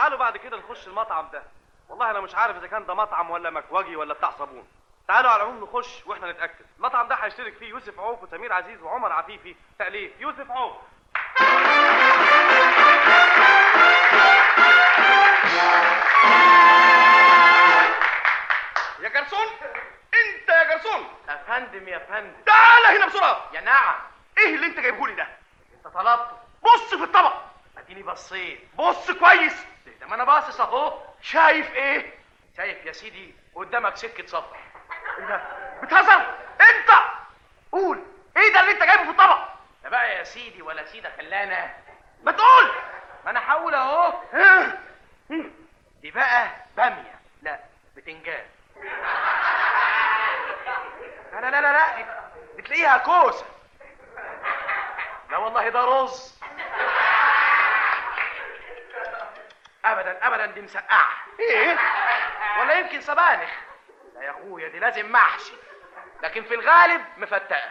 تعالوا بعد كده نخش المطعم ده والله انا مش عارف اذا كان ده مطعم ولا مكواجي ولا بتاع صابون تعالوا على العموم نخش واحنا نتاكد المطعم ده هيشترك فيه يوسف عوف وسمير عزيز وعمر عفيفي تاليف يوسف عوف يا جرسون انت يا جرسون يا فندم يا فندم تعال هنا بسرعه يا نعم ايه اللي انت جايبه لي ده انت طلبته بص في الطبق اديني بصيت بص كويس ده ما انا باصص اهو شايف ايه شايف يا سيدي قدامك سكه سفر ايه ده بتهزر انت قول ايه ده اللي انت جايبه في الطبق ده بقى يا سيدي ولا سيدة خلانا ما تقول ما انا هقول اهو ها؟ دي بقى باميه لا بتنجان لا لا لا لا لا دي- دي تلاقيها كوسه لا والله ده رز ابدا ابدا دي مسقعه ايه ولا يمكن سبانخ لا يا اخويا دي لازم محشي لكن في الغالب مفتقه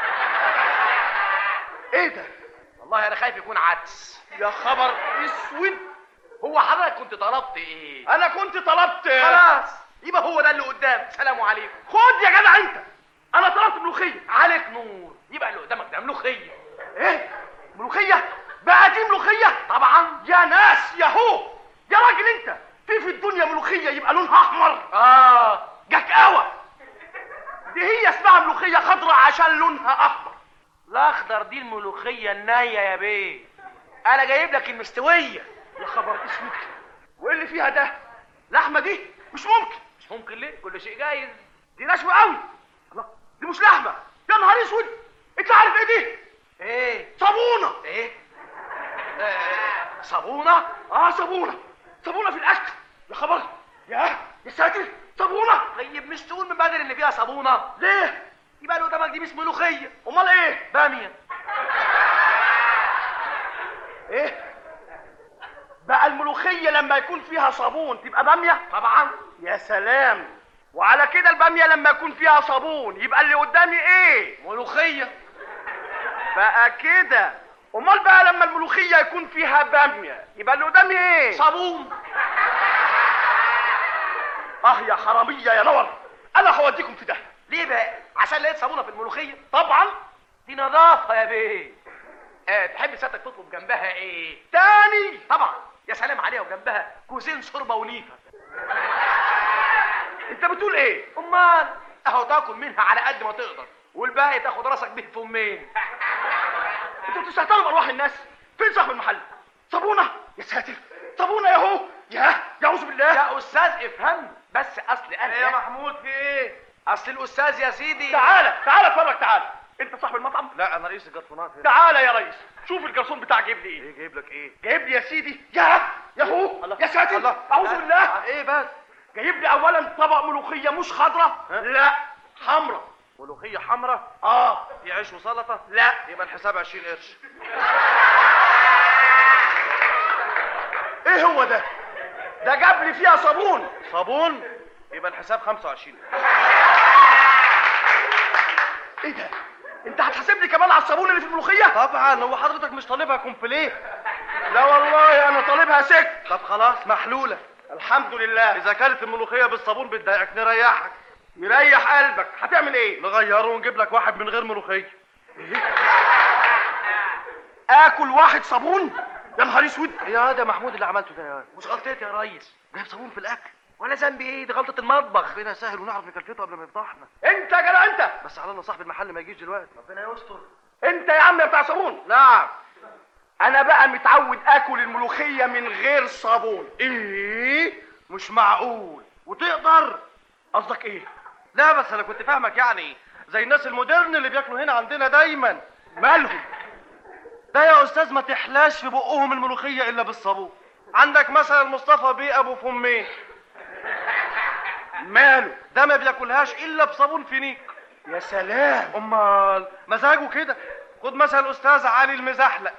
ايه ده والله انا خايف يكون عدس يا خبر اسود هو حضرتك كنت طلبت ايه انا كنت طلبت خلاص يبقى هو ده اللي قدام سلام عليكم خد يا جدع انت انا طلبت ملوخيه عليك نور يبقى اللي قدامك ده ملوخيه ايه ملوخيه بقى دي ملوخيه طبعا يا ناس يا هو يا راجل انت في في الدنيا ملوخيه يبقى لونها احمر اه جكاوه دي هي اسمها ملوخيه خضراء عشان لونها احمر الاخضر دي الملوخيه النيه يا بيه انا جايب لك المستويه يا خبر اسود وايه اللي فيها ده لحمه دي مش ممكن مش ممكن ليه كل شيء جايز دي ناشفه قوي الله دي مش لحمه يا نهار اسود انت عارف ايه دي ايه صابونه ايه آه، صابونه اه صابونه صابونه في الاكل يا خبر يا يا ساتر صابونه طيب مش تقول من بدري ان فيها صابونه ليه يبقى اللي قدامك دي مش ملوخيه امال ايه باميه ايه بقى الملوخيه لما يكون فيها صابون تبقى باميه طبعا يا سلام وعلى كده الباميه لما يكون فيها صابون يبقى اللي قدامي ايه ملوخيه بقى كده امال بقى لما الملوخيه يكون فيها باميه يبقى اللي قدامي ايه صابون اه يا حراميه يا نور انا هوديكم في ده ليه بقى عشان لقيت صابونه في الملوخيه طبعا دي نظافه يا بيه آه تحب سيادتك تطلب جنبها ايه تاني طبعا يا سلام عليها وجنبها كوزين شوربه وليفه انت بتقول ايه امال اهو تاكل منها على قد ما تقدر والباقي تاخد راسك به في امين انتوا بتستهتروا بارواح الناس فين صاحب المحل صابونه يا ساتر صابونه يا هو يا يعوذ بالله يا استاذ افهم بس اصل انا ايه يا محمود في ايه اصل الاستاذ يا سيدي تعالى تعالى اتفرج تعالى انت صاحب المطعم لا انا رئيس الجرسونات هنا تعالى يا ريس شوف الجرسون بتاعك جايب لي ايه ايه جايب لك ايه جايب لي يا سيدي يا يا هو الله. يا ساتر الله. اعوذ بالله ايه بس جايب لي اولا طبق ملوخيه مش خضراء ها؟ لا حمراء ملوخيه حمراء اه في عيش وسلطه لا يبقى الحساب 20 قرش ايه هو ده ده جاب لي فيها صابون صابون يبقى الحساب 25 ايه ده انت هتحاسب لي كمان على الصابون اللي في الملوخيه طبعا هو حضرتك مش طالبها كومبليه لا والله انا طالبها سك طب خلاص محلوله الحمد لله اذا كانت الملوخيه بالصابون بتضايقك نريحك يريح قلبك هتعمل ايه نغيره ونجيب لك واحد من غير ملوخيه اكل واحد صابون يا نهار اسود يا هذا محمود اللي عملته ده يا مش غلطتي يا ريس جايب صابون في الاكل ولا ذنبي ايه دي غلطه المطبخ ربنا يسهل ونعرف نكلفته قبل ما يفضحنا انت يا جدع انت بس على الله صاحب المحل ما يجيش دلوقتي ربنا يستر انت يا عم يا بتاع صابون نعم انا بقى متعود اكل الملوخيه من غير صابون ايه مش معقول وتقدر قصدك ايه لا بس انا كنت فاهمك يعني زي الناس المودرن اللي بياكلوا هنا عندنا دايما مالهم ده يا استاذ ما تحلاش في بقهم الملوخيه الا بالصابون عندك مثلا مصطفى بيه ابو فمين ماله ده ما بياكلهاش الا بصابون فينيك يا سلام امال مزاجه كده خد مثلا الاستاذ علي المزحلق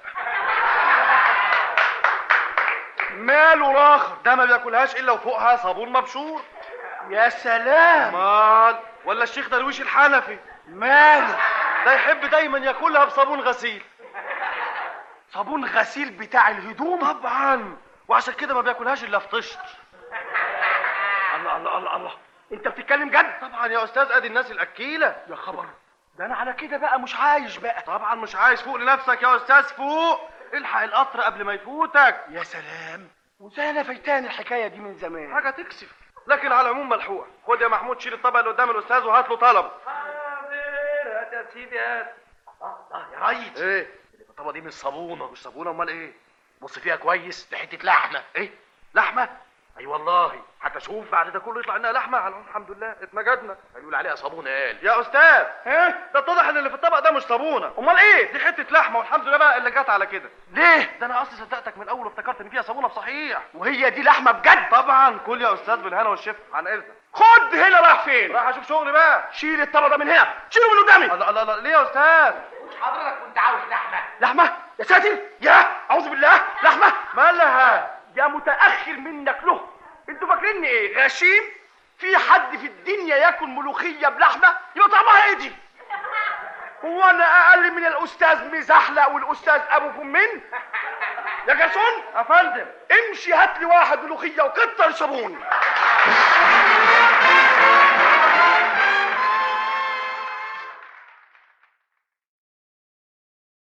ماله راخر ده ما بياكلهاش الا وفوقها صابون مبشور يا سلام امال ولا الشيخ درويش الحنفي ماله ده يحب دايما ياكلها بصابون غسيل صابون غسيل بتاع الهدوم طبعا وعشان كده ما بياكلهاش الا في طشت الله الله الله الله انت بتتكلم جد طبعا يا استاذ ادي الناس الاكيله يا خبر ده انا على كده بقى مش عايش بقى طبعا مش عايز فوق لنفسك يا استاذ فوق الحق القطر قبل ما يفوتك يا سلام وزي انا فايتاني الحكايه دي من زمان حاجه تكسف لكن على العموم ملحوقه خد يا محمود شيل الطبق اللي قدام الاستاذ وهات له طلب هات يا سيدي هات اه يا ريس ايه الطبقه دي مش صابونه مش صابونه امال ايه بص فيها كويس دي حته لحمه ايه لحمه اي والله حتى شوف بعد ده كله يطلع لنا لحمه على العموم الحمد لله اتمجدنا هيقول عليها صابونه قال يا استاذ ها ده اتضح ان اللي في الطبق ده مش صابونه امال ايه دي حته لحمه والحمد لله بقى اللي جت على كده ليه ده انا اصلي صدقتك من الاول وافتكرت ان فيها صابونه بصحيح وهي دي لحمه بجد طبعا كل يا استاذ بالهنا والشفا عن اذنك خد هنا رايح فين راح اشوف شغلي بقى شيل الطبق ده من هنا شيله من قدامي الله الله الله ليه يا استاذ حضرتك كنت عاوز لحمه لحمه يا ساتر يا اعوذ بالله لحمه مالها يا متاخر منك له انتوا فاكريني ايه غشيم في حد في الدنيا ياكل ملوخيه بلحمه يبقى طعمها ايه دي هو انا اقل من الاستاذ مزحلق والاستاذ ابو فمين يا جرسون يا فندم امشي هات لي واحد ملوخيه وكتر صابون